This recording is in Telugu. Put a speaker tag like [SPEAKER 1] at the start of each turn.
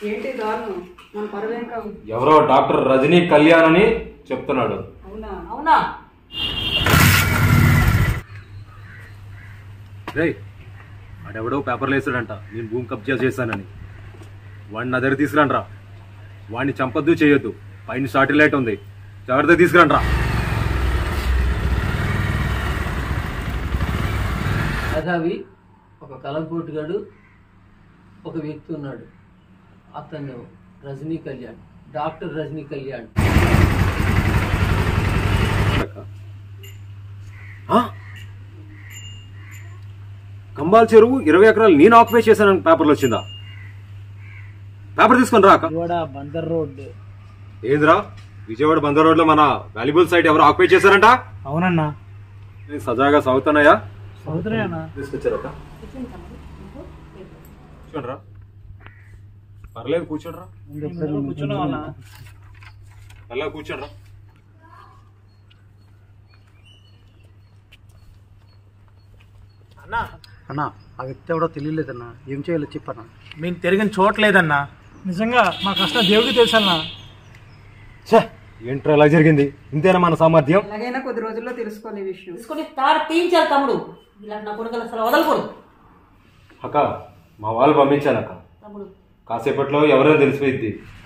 [SPEAKER 1] ఏంటి దారుణం మన పరువేం కావు
[SPEAKER 2] ఎవరో డాక్టర్ రజనీ కళ్యాణ్ అని చెప్తున్నాడు
[SPEAKER 1] అవునా
[SPEAKER 3] అవునా
[SPEAKER 2] రే వాడెవడో పేపర్లు వేసాడంట నేను భూమి కబ్జా చేశానని వాడిని నా దగ్గర తీసుకురండి రా వాడిని చంపొద్దు చేయొద్దు పైన సాటిలైట్ ఉంది జాగ్రత్త తీసుకురండి రా
[SPEAKER 3] మేధావి ఒక కలంపోటుగాడు ఒక వ్యక్తి ఉన్నాడు అతను రజనీ కళ్యాణ్ డాక్టర్ రజనీ కళ్యాణ్
[SPEAKER 2] ఆ? కంబాల్ చెరువు ఇరవై ఎకరాలు నేను ఆక్యుపై చేశానని పేపర్లు వచ్చిందా పేపర్ తీసుకొని రా అక్క
[SPEAKER 4] విజయవాడ బందర్ రోడ్
[SPEAKER 2] ఏందిరా విజయవాడ బందర్ రోడ్ లో మన వాల్యుబుల్ సైట్ ఎవరు ఆక్యుపై చేశారంట
[SPEAKER 4] అవునన్నా
[SPEAKER 2] నేను సజాగా సాగుతున్నాయా
[SPEAKER 4] చదువుతున్నాయన్నా
[SPEAKER 2] తీసుకొచ్చారక్క కూర్చోండిరా పర్లేదు కూర్చోండిరా
[SPEAKER 4] కూర్చున్నావు అన్నా
[SPEAKER 2] అలా కూర్చోండిరా
[SPEAKER 4] అన్నా
[SPEAKER 5] అన్న ఆ వ్యక్తి ఎవడో తెలియలేదన్నా ఏం చేయాలో చెప్పన్నా
[SPEAKER 4] మేము తిరిగిన చోట్లేదన్నా నిజంగా మా కష్టం దేవుడికి తెలుసన్నా
[SPEAKER 2] ఛే, ఏంట్రా ఇలా జరిగింది ఇంతేనా మన సామర్థ్యం
[SPEAKER 1] ఎలాగైనా కొద్ది రోజుల్లో తెలుసుకోవాలి ఈ విషయం
[SPEAKER 3] తీసుకొని తాడు తీయించాలి తమ్ముడు ఇలాంటి నా కొడుకులు అసలు వదలకూడదు
[SPEAKER 2] అక్క మా వాళ్ళు పంపించాను అక్క
[SPEAKER 3] తమ్ముడు
[SPEAKER 2] కాసేపట్లో ఎవరైనా తెలిసిపోయింది